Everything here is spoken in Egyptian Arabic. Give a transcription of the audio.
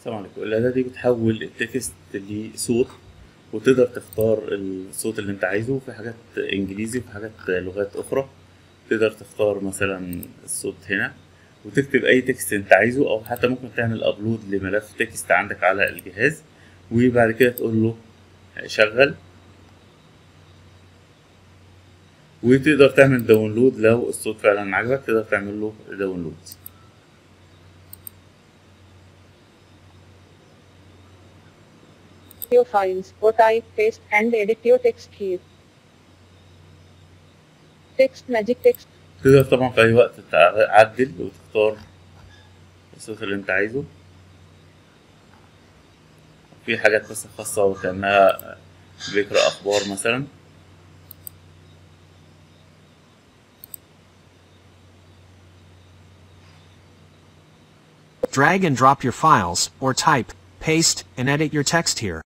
السلام عليكم الأداة دي بتحول التكست لصوت وتقدر تختار الصوت اللي انت عايزه في حاجات انجليزي وفي حاجات لغات اخرى تقدر تختار مثلا الصوت هنا وتكتب اي تكست انت عايزه او حتى ممكن تعمل ابلود لملف تكست عندك على الجهاز وبعد كده تقول له شغل وتقدر تعمل داونلود لو الصوت فعلا عجبك تقدر تعمل له داونلود your files, or type, paste, and edit your text here. Text Magic Text تقدر طبعا في أي وقت تعدل وتختار الصوت اللي أنت عايزه في حاجات بس خاصة وكأنها بيقرأ أخبار مثلا Drag and drop your files, or type, paste, and edit your text here.